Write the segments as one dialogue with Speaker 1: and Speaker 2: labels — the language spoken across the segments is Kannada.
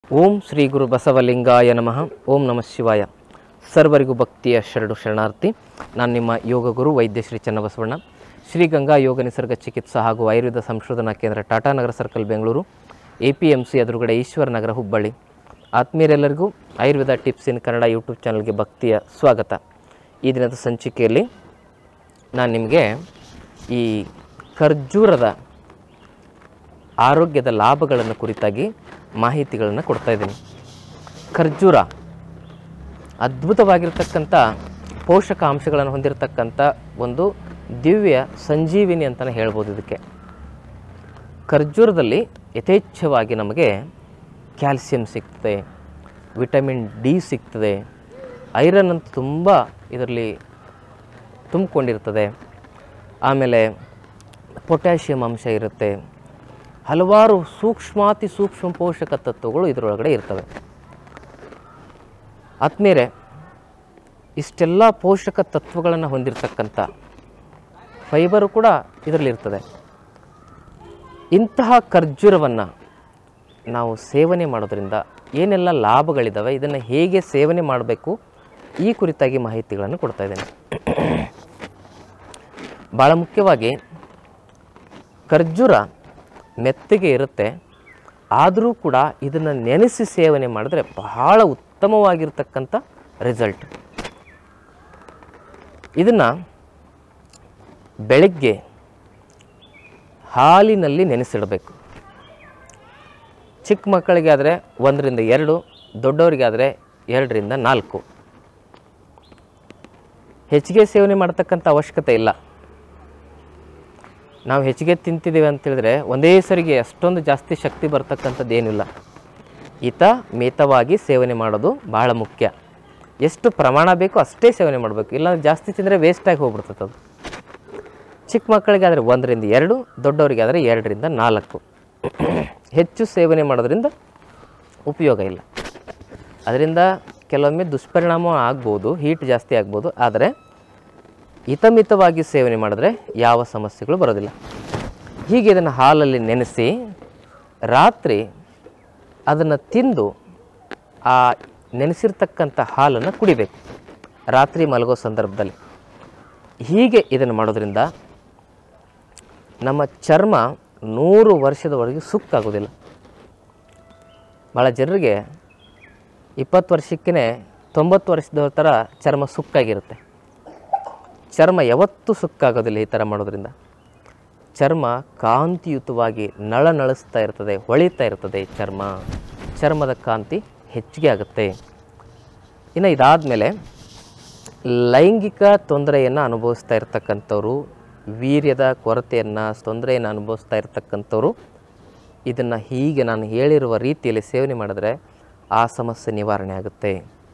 Speaker 1: ಓಂ ಶ್ರೀ ಗುರು ಬಸವಲಿಂಗಾಯ ನಮಃ ಓಂ ನಮಃ ಶಿವಾಯ ಸರ್ವರಿಗೂ ಭಕ್ತಿಯ ಶರಣು ಶರಣಾರ್ಥಿ ನಾನು ನಿಮ್ಮ ಯೋಗ ಗುರು ವೈದ್ಯ ಶ್ರೀ ಚನ್ನಬಸವಣ್ಣ ಶ್ರೀ ಗಂಗಾ ಯೋಗ ನಿಸರ್ಗ ಚಿಕಿತ್ಸಾ ಹಾಗೂ ಆಯುರ್ವೇದ ಸಂಶೋಧನಾ ಕೇಂದ್ರ Tata Nagar circle Bengaluru A P M C ಎದುರುಗಡೆ ಈಶ್ವರ ನಗರ ಹುಬ್ಬಳ್ಳಿ ಆತ್ಮೀಯರೆಲ್ಲರಿಗೂ Ayurveda tips in Kannada YouTube ಚಾನಲ್ಗೆ ಭಕ್ತಿಯ ಸ್ವಾಗತ ಈ ದಿನದ ಸಂಚಿಕೆಯಲ್ಲಿ ನಾನು ನಿಮಗೆ ಈ ಖರ್ಜೂರದ ಆರೋಗ್ಯದ ಲಾಭಗಳನ್ನು ಕುರಿತಾಗಿ ಮಾಹಿತಿಗಳನ್ನು ಕೊಡ್ತಾ ಇದ್ದೀನಿ ಖರ್ಜೂರ ಅದ್ಭುತವಾಗಿರ್ತಕ್ಕಂಥ ಪೋಷಕಾಂಶಗಳನ್ನು ಹೊಂದಿರತಕ್ಕಂಥ ಒಂದು ದಿವ್ಯ ಸಂಜೀವಿನಿ ಅಂತಲೇ ಹೇಳ್ಬೋದು ಇದಕ್ಕೆ ಖರ್ಜೂರದಲ್ಲಿ ಯಥೇಚ್ಛವಾಗಿ ನಮಗೆ ಕ್ಯಾಲ್ಸಿಯಂ ಸಿಗ್ತದೆ ವಿಟಮಿನ್ ಡಿ ಸಿಗ್ತದೆ ಐರನ್ ಅಂತ ತುಂಬ ಇದರಲ್ಲಿ ತುಂಬಿಕೊಂಡಿರ್ತದೆ ಆಮೇಲೆ ಪೊಟ್ಯಾಷಿಯಂ ಅಂಶ ಇರುತ್ತೆ ಹಲವಾರು ಸೂಕ್ಷ್ಮಾತಿ ಸೂಕ್ಷ್ಮ ಪೋಷಕ ತತ್ವಗಳು ಇದರೊಳಗಡೆ ಇರ್ತವೆ ಆತ್ಮೀಯರೇ ಇಷ್ಟೆಲ್ಲ ಪೋಷಕ ತತ್ವಗಳನ್ನು ಹೊಂದಿರತಕ್ಕಂಥ ಫೈಬರು ಕೂಡ ಇದರಲ್ಲಿರ್ತದೆ ಇಂತಹ ಖರ್ಜೂರವನ್ನು ನಾವು ಸೇವನೆ ಮಾಡೋದ್ರಿಂದ ಏನೆಲ್ಲ ಲಾಭಗಳಿದ್ದಾವೆ ಇದನ್ನು ಹೇಗೆ ಸೇವನೆ ಮಾಡಬೇಕು ಈ ಕುರಿತಾಗಿ ಮಾಹಿತಿಗಳನ್ನು ಕೊಡ್ತಾ ಇದ್ದೇನೆ ಭಾಳ ಮುಖ್ಯವಾಗಿ ಖರ್ಜೂರ ಮೆತ್ತಗೆ ಇರುತ್ತೆ ಆದರೂ ಕೂಡ ಇದನ್ನು ನೆನೆಸಿ ಸೇವನೆ ಮಾಡಿದ್ರೆ ಬಹಳ ಉತ್ತಮವಾಗಿರ್ತಕ್ಕಂಥ ರಿಸಲ್ಟ್ ಇದನ್ನು ಬೆಳಗ್ಗೆ ಹಾಲಿನಲ್ಲಿ ನೆನೆಸಿಡಬೇಕು ಚಿಕ್ಕ ಮಕ್ಕಳಿಗೆ ಆದರೆ ಒಂದರಿಂದ ಎರಡು ದೊಡ್ಡವರಿಗಾದರೆ ಎರಡರಿಂದ ನಾಲ್ಕು ಹೆಚ್ಚಿಗೆ ಸೇವನೆ ಮಾಡ್ತಕ್ಕಂಥ ಅವಶ್ಯಕತೆ ಇಲ್ಲ ನಾವು ಹೆಚ್ಚಿಗೆ ತಿಂತಿದ್ದೀವಿ ಅಂತ ಹೇಳಿದ್ರೆ ಒಂದೇ ಸರಿಗೆ ಅಷ್ಟೊಂದು ಜಾಸ್ತಿ ಶಕ್ತಿ ಬರ್ತಕ್ಕಂಥದ್ದು ಏನಿಲ್ಲ ಈತ ಮಿತವಾಗಿ ಸೇವನೆ ಮಾಡೋದು ಬಹಳ ಮುಖ್ಯ ಎಷ್ಟು ಪ್ರಮಾಣ ಬೇಕೋ ಅಷ್ಟೇ ಸೇವನೆ ಮಾಡಬೇಕು ಇಲ್ಲಾಂದ್ರೆ ಜಾಸ್ತಿ ತಿಂದರೆ ವೇಸ್ಟಾಗಿ ಹೋಗ್ಬಿಡ್ತದೆ ಅದು ಚಿಕ್ಕ ಮಕ್ಕಳಿಗೆ ಆದರೆ ಒಂದರಿಂದ ಎರಡು ದೊಡ್ಡವರಿಗೆ ಆದರೆ ಎರಡರಿಂದ ನಾಲ್ಕು ಹೆಚ್ಚು ಸೇವನೆ ಮಾಡೋದ್ರಿಂದ ಉಪಯೋಗ ಇಲ್ಲ ಅದರಿಂದ ಕೆಲವೊಮ್ಮೆ ದುಷ್ಪರಿಣಾಮ ಆಗ್ಬೋದು ಹೀಟ್ ಜಾಸ್ತಿ ಆಗ್ಬೋದು ಆದರೆ ಹಿತಮಿತವಾಗಿ ಸೇವನೆ ಮಾಡಿದ್ರೆ ಯಾವ ಸಮಸ್ಯೆಗಳು ಬರೋದಿಲ್ಲ ಹೀಗೆ ಇದನ್ನು ಹಾಲಲ್ಲಿ ನೆನೆಸಿ ರಾತ್ರಿ ಅದನ್ನು ತಿಂದು ಆ ನೆನೆಸಿರ್ತಕ್ಕಂಥ ಹಾಲನ್ನು ಕುಡಿಬೇಕು ರಾತ್ರಿ ಮಲಗೋ ಸಂದರ್ಭದಲ್ಲಿ ಹೀಗೆ ಇದನ್ನು ಮಾಡೋದ್ರಿಂದ ನಮ್ಮ ಚರ್ಮ ನೂರು ವರ್ಷದವರೆಗೆ ಸುಕ್ಕಾಗೋದಿಲ್ಲ ಭಾಳ ಜನರಿಗೆ ಇಪ್ಪತ್ತು ವರ್ಷಕ್ಕೇ ತೊಂಬತ್ತು ವರ್ಷದವ್ರ ಥರ ಚರ್ಮ ಸುಕ್ಕಾಗಿರುತ್ತೆ ಚರ್ಮ ಯಾವತ್ತೂ ಸುಕ್ಕಾಗೋದಿಲ್ಲ ಈ ಥರ ಮಾಡೋದ್ರಿಂದ ಚರ್ಮ ಕಾಂತಿಯುತವಾಗಿ ನಳನಳಿಸ್ತಾ ಇರ್ತದೆ ಹೊಳಿತಾ ಇರ್ತದೆ ಚರ್ಮ ಚರ್ಮದ ಕಾಂತಿ ಹೆಚ್ಚಿಗೆ ಆಗುತ್ತೆ ಇನ್ನು ಇದಾದಮೇಲೆ ಲೈಂಗಿಕ ತೊಂದರೆಯನ್ನು ಅನುಭವಿಸ್ತಾ ಇರ್ತಕ್ಕಂಥವ್ರು ವೀರ್ಯದ ಕೊರತೆಯನ್ನು ತೊಂದರೆಯನ್ನು ಅನುಭವಿಸ್ತಾ ಇರ್ತಕ್ಕಂಥವ್ರು ಇದನ್ನು ಹೀಗೆ ನಾನು ಹೇಳಿರುವ ರೀತಿಯಲ್ಲಿ ಸೇವನೆ ಮಾಡಿದ್ರೆ ಆ ಸಮಸ್ಯೆ ನಿವಾರಣೆ ಆಗುತ್ತೆ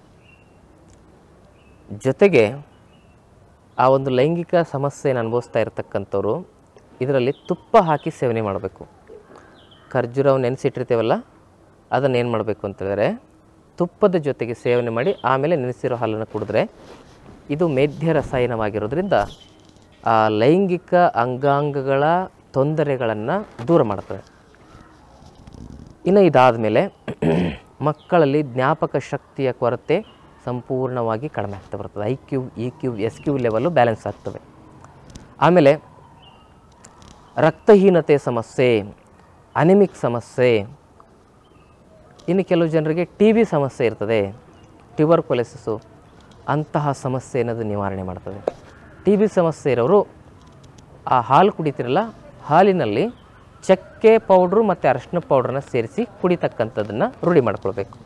Speaker 1: ಜೊತೆಗೆ ಆ ಒಂದು ಲೈಂಗಿಕ ಸಮಸ್ಯೆಯನ್ನು ಅನುಭವಿಸ್ತಾ ಇರತಕ್ಕಂಥವ್ರು ಇದರಲ್ಲಿ ತುಪ್ಪ ಹಾಕಿ ಸೇವನೆ ಮಾಡಬೇಕು ಖರ್ಜೂರವು ನೆನೆಸಿಟ್ಟಿರ್ತೀವಲ್ಲ ಅದನ್ನು ಏನು ಮಾಡಬೇಕು ಅಂತೇಳಿದ್ರೆ ತುಪ್ಪದ ಜೊತೆಗೆ ಸೇವನೆ ಮಾಡಿ ಆಮೇಲೆ ನೆನೆಸಿರೋ ಹಾಲನ್ನು ಕುಡಿದ್ರೆ ಇದು ಮೇಧ್ಯ ರಸಾಯನವಾಗಿರೋದ್ರಿಂದ ಆ ಲೈಂಗಿಕ ಅಂಗಾಂಗಗಳ ತೊಂದರೆಗಳನ್ನು ದೂರ ಮಾಡ್ತದೆ ಇನ್ನು ಇದಾದ ಮೇಲೆ ಮಕ್ಕಳಲ್ಲಿ ಜ್ಞಾಪಕ ಶಕ್ತಿಯ ಕೊರತೆ ಸಂಪೂರ್ಣವಾಗಿ ಕಡಿಮೆ ಆಗ್ತಾ ಬರ್ತದೆ I Q E Q S Q level balance ಆಗ್ತವೆ ಆಮೇಲೆ ರಕ್ತಹೀನತೆ ಸಮಸ್ಯೆ ಅನಿಮಿಕ್ ಸಮಸ್ಯೆ ಇನ್ನು ಕೆಲವು ಜನರಿಗೆ ಟಿ ಬಿ ಸಮಸ್ಯೆ ಇರ್ತದೆ ಟ್ಯೂಬರ್ಕೊಲೆಸಿಸು ಅಂತಹ ಸಮಸ್ಯೆ ಅನ್ನೋದು ನಿವಾರಣೆ ಮಾಡ್ತದೆ ಟಿ ಬಿ ಸಮಸ್ಯೆ ಇರೋರು ಆ ಹಾಲು ಕುಡಿತಿರಲ್ಲ ಹಾಲಿನಲ್ಲಿ ಚಕ್ಕೆ ಪೌಡ್ರು ಮತ್ತು ಅರಶಿನ ಪೌಡ್ರನ್ನ ಸೇರಿಸಿ ಕುಡಿತಕ್ಕಂಥದ್ದನ್ನು ರೂಢಿ ಮಾಡ್ಕೊಳ್ಬೇಕು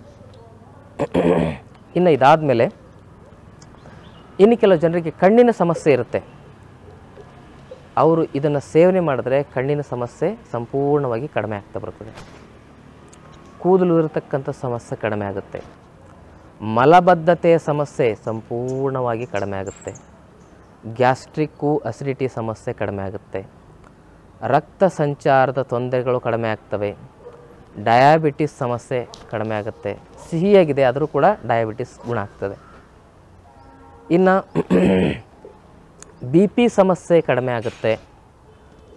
Speaker 1: ಇನ್ನು ಇದಾದಮೇಲೆ ಇನ್ನು ಕೆಲವು ಜನರಿಗೆ ಕಣ್ಣಿನ ಸಮಸ್ಯೆ ಇರುತ್ತೆ ಅವರು ಇದನ್ನು ಸೇವನೆ ಮಾಡಿದ್ರೆ ಕಣ್ಣಿನ ಸಮಸ್ಯೆ ಸಂಪೂರ್ಣವಾಗಿ ಕಡಿಮೆ ಆಗ್ತಾ ಬರ್ತದೆ ಕೂದಲು ಇರತಕ್ಕಂಥ ಸಮಸ್ಯೆ ಕಡಿಮೆ ಆಗುತ್ತೆ ಮಲಬದ್ಧತೆಯ ಸಮಸ್ಯೆ ಸಂಪೂರ್ಣವಾಗಿ ಕಡಿಮೆ ಆಗುತ್ತೆ ಗ್ಯಾಸ್ಟ್ರಿಕ್ಕು ಅಸಿಡಿಟಿ ಸಮಸ್ಯೆ ಕಡಿಮೆ ಆಗುತ್ತೆ ರಕ್ತ ಸಂಚಾರದ ತೊಂದರೆಗಳು ಕಡಿಮೆ ಆಗ್ತವೆ ಡಯಾಬಿಟಿಸ್ ಸಮಸ್ಯೆ ಕಡಿಮೆ ಆಗುತ್ತೆ ಸಿಹಿಯಾಗಿದೆ ಆದರೂ ಕೂಡ ಡಯಾಬಿಟಿಸ್ ಗುಣ ಆಗ್ತದೆ ಇನ್ನು ಬಿ ಪಿ ಸಮಸ್ಯೆ ಕಡಿಮೆ ಆಗುತ್ತೆ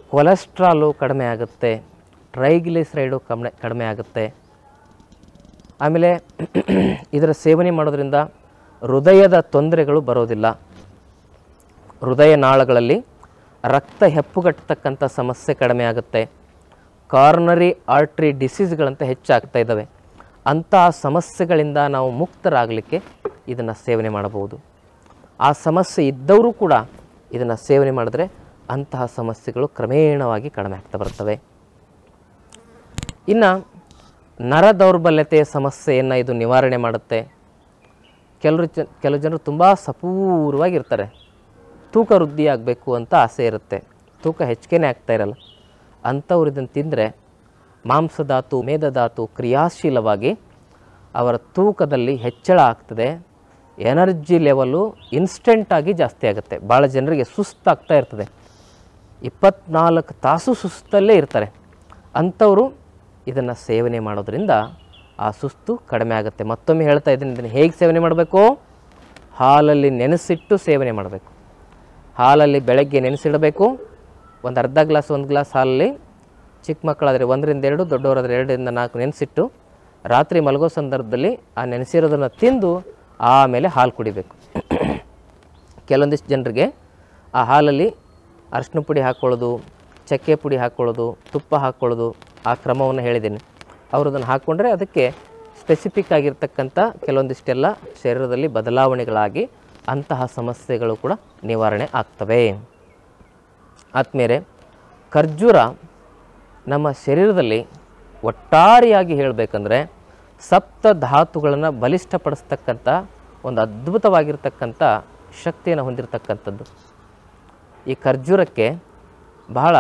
Speaker 1: ಕೊಲೆಸ್ಟ್ರಾಲು ಕಡಿಮೆ ಆಗುತ್ತೆ ಟ್ರೈಗ್ಲಿಸರೈಡು ಕಡಿಮೆ ಕಡಿಮೆ ಆಗುತ್ತೆ ಆಮೇಲೆ ಇದರ ಸೇವನೆ ಮಾಡೋದ್ರಿಂದ ಹೃದಯದ ತೊಂದರೆಗಳು ಬರೋದಿಲ್ಲ ಹೃದಯ ನಾಳಗಳಲ್ಲಿ ರಕ್ತ ಹೆಪ್ಪುಗಟ್ಟತಕ್ಕಂಥ ಸಮಸ್ಯೆ ಕಡಿಮೆ ಆಗುತ್ತೆ ಕಾರ್ನರಿ ಆರ್ಟ್ರಿ ಡಿಸೀಸ್ಗಳಂತ ಹೆಚ್ಚಾಗ್ತಾ ಇದ್ದಾವೆ ಅಂತಹ ಸಮಸ್ಯೆಗಳಿಂದ ನಾವು ಮುಕ್ತರಾಗಲಿಕ್ಕೆ ಇದನ್ನು ಸೇವನೆ ಮಾಡಬಹುದು ಆ ಸಮಸ್ಯೆ ಇದ್ದವರು ಕೂಡ ಇದನ್ನು ಸೇವನೆ ಮಾಡಿದ್ರೆ ಅಂತಹ ಸಮಸ್ಯೆಗಳು ಕ್ರಮೇಣವಾಗಿ ಕಡಿಮೆ ಆಗ್ತಾ ಬರ್ತವೆ ಇನ್ನು ನರ ದೌರ್ಬಲ್ಯತೆಯ ಸಮಸ್ಯೆಯನ್ನು ಇದು ನಿವಾರಣೆ ಮಾಡುತ್ತೆ ಕೆಲವರು ಜ ಕೆಲವು ಜನರು ತುಂಬ ಸಪೂರವಾಗಿರ್ತಾರೆ ತೂಕ ವೃದ್ಧಿ ಆಗಬೇಕು ಅಂತ ಆಸೆ ಇರುತ್ತೆ ತೂಕ ಹೆಚ್ಚಿಗೆನೇ ಆಗ್ತಾ ಇರಲ್ಲ ಅಂಥವ್ರು ಇದನ್ನು ತಿಂದರೆ ಮಾಂಸಧಾತು ಮೇಧಧಾತು ಕ್ರಿಯಾಶೀಲವಾಗಿ ಅವರ ತೂಕದಲ್ಲಿ ಹೆಚ್ಚಳ ಆಗ್ತದೆ ಎನರ್ಜಿ ಲೆವೆಲು ಇನ್ಸ್ಟೆಂಟಾಗಿ ಜಾಸ್ತಿ ಆಗುತ್ತೆ ಭಾಳ ಜನರಿಗೆ ಸುಸ್ತಾಗ್ತಾ ಇರ್ತದೆ ಇಪ್ಪತ್ನಾಲ್ಕು ತಾಸು ಸುಸ್ತಲ್ಲೇ ಇರ್ತಾರೆ ಅಂಥವರು ಇದನ್ನು ಸೇವನೆ ಮಾಡೋದ್ರಿಂದ ಆ ಸುಸ್ತು ಕಡಿಮೆ ಆಗುತ್ತೆ ಮತ್ತೊಮ್ಮೆ ಹೇಳ್ತಾ ಇದ್ದೀನಿ ಇದನ್ನು ಹೇಗೆ ಸೇವನೆ ಮಾಡಬೇಕು ಹಾಲಲ್ಲಿ ನೆನೆಸಿಟ್ಟು ಸೇವನೆ ಮಾಡಬೇಕು ಹಾಲಲ್ಲಿ ಬೆಳಗ್ಗೆ ನೆನೆಸಿಡಬೇಕು ಒಂದು ಅರ್ಧ ಗ್ಲಾಸ್ ಒಂದು ಗ್ಲಾಸ್ ಹಾಲಲ್ಲಿ ಚಿಕ್ಕ ಮಕ್ಕಳಾದರೆ ಒಂದರಿಂದ ಎರಡು ದೊಡ್ಡವರಾದರೆ ಎರಡರಿಂದ ನಾಲ್ಕು ನೆನೆಸಿಟ್ಟು ರಾತ್ರಿ ಮಲಗೋ ಸಂದರ್ಭದಲ್ಲಿ ಆ ನೆನೆಸಿರೋದನ್ನು ತಿಂದು ಆಮೇಲೆ ಹಾಲು ಕುಡಿಬೇಕು ಕೆಲವೊಂದಿಷ್ಟು ಜನರಿಗೆ ಆ ಹಾಲಲ್ಲಿ ಅರಿಶಿನ ಪುಡಿ ಹಾಕ್ಕೊಳ್ಳೋದು ಚಕ್ಕೆ ಪುಡಿ ಹಾಕ್ಕೊಳ್ಳೋದು ತುಪ್ಪ ಹಾಕ್ಕೊಳ್ಳೋದು ಆ ಕ್ರಮವನ್ನು ಹೇಳಿದ್ದೀನಿ ಅವರು ಅದನ್ನು ಹಾಕ್ಕೊಂಡ್ರೆ ಅದಕ್ಕೆ ಸ್ಪೆಸಿಫಿಕ್ ಆಗಿರ್ತಕ್ಕಂಥ ಕೆಲವೊಂದಿಷ್ಟೆಲ್ಲ ಶರೀರದಲ್ಲಿ ಬದಲಾವಣೆಗಳಾಗಿ ಅಂತಹ ಸಮಸ್ಯೆಗಳು ಕೂಡ ನಿವಾರಣೆ ಆಗ್ತವೆ ಆದ್ಮೇಲೆ ಖರ್ಜೂರ ನಮ್ಮ ಶರೀರದಲ್ಲಿ ಒಟ್ಟಾರೆಯಾಗಿ ಹೇಳಬೇಕಂದ್ರೆ ಸಪ್ತ ಧಾತುಗಳನ್ನು ಬಲಿಷ್ಠಪಡಿಸ್ತಕ್ಕಂಥ ಒಂದು ಅದ್ಭುತವಾಗಿರ್ತಕ್ಕಂಥ ಶಕ್ತಿಯನ್ನು ಹೊಂದಿರತಕ್ಕಂಥದ್ದು ಈ ಖರ್ಜೂರಕ್ಕೆ ಬಹಳ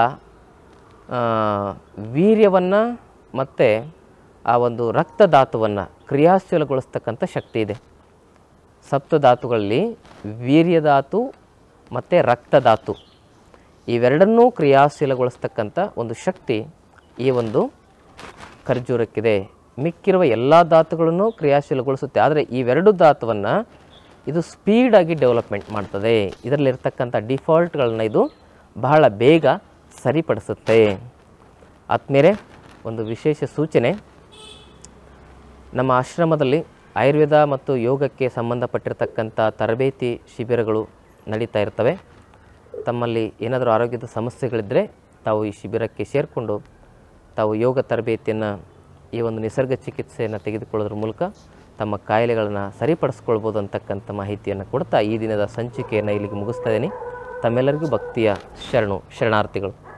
Speaker 1: ವೀರ್ಯವನ್ನು ಮತ್ತು ಆ ಒಂದು ರಕ್ತಧಾತುವನ್ನು ಕ್ರಿಯಾಶೀಲಗೊಳಿಸ್ತಕ್ಕಂಥ ಶಕ್ತಿ ಇದೆ ಸಪ್ತಧಾತುಗಳಲ್ಲಿ ವೀರ್ಯಧಾತು ಮತ್ತು ರಕ್ತಧಾತು ಇವೆರಡನ್ನೂ ಕ್ರಿಯಾಶೀಲಗೊಳಿಸ್ತಕ್ಕಂಥ ಒಂದು ಶಕ್ತಿ ಈ ಒಂದು ಖರ್ಜೂರಕ್ಕಿದೆ ಮಿಕ್ಕಿರುವ ಎಲ್ಲ ಧಾತುಗಳನ್ನು ಕ್ರಿಯಾಶೀಲಗೊಳಿಸುತ್ತೆ ಆದರೆ ಇವೆರಡು ಧಾತುವನ್ನು ಇದು ಸ್ಪೀಡಾಗಿ ಡೆವಲಪ್ಮೆಂಟ್ ಮಾಡ್ತದೆ ಇದರಲ್ಲಿರ್ತಕ್ಕಂಥ ಡಿಫಾಲ್ಟ್ಗಳನ್ನ ಇದು ಬಹಳ ಬೇಗ ಸರಿಪಡಿಸುತ್ತೆ ಆದ್ಮೇಲೆ ಒಂದು ವಿಶೇಷ ಸೂಚನೆ ನಮ್ಮ ಆಶ್ರಮದಲ್ಲಿ ಆಯುರ್ವೇದ ಮತ್ತು ಯೋಗಕ್ಕೆ ಸಂಬಂಧಪಟ್ಟಿರ್ತಕ್ಕಂಥ ತರಬೇತಿ ಶಿಬಿರಗಳು ನಡೀತಾ ಇರ್ತವೆ ತಮ್ಮಲ್ಲಿ ಏನಾದರೂ ಆರೋಗ್ಯದ ಸಮಸ್ಯೆಗಳಿದ್ದರೆ ತಾವು ಈ ಶಿಬಿರಕ್ಕೆ ಸೇರಿಕೊಂಡು ತಾವು ಯೋಗ ತರಬೇತಿಯನ್ನು ಈ ಒಂದು ನಿಸರ್ಗ ಚಿಕಿತ್ಸೆಯನ್ನು ತೆಗೆದುಕೊಳ್ಳೋದ್ರ ಮೂಲಕ ತಮ್ಮ ಕಾಯಿಲೆಗಳನ್ನು ಸರಿಪಡಿಸ್ಕೊಳ್ಬೋದು ಅಂತಕ್ಕಂಥ ಮಾಹಿತಿಯನ್ನು ಕೊಡ್ತಾ ಈ ದಿನದ ಸಂಚಿಕೆಯನ್ನು ಇಲ್ಲಿಗೆ ಮುಗಿಸ್ತಾ ಇದ್ದೀನಿ ತಮ್ಮೆಲ್ಲರಿಗೂ ಭಕ್ತಿಯ ಶರಣು ಶರಣಾರ್ಥಿಗಳು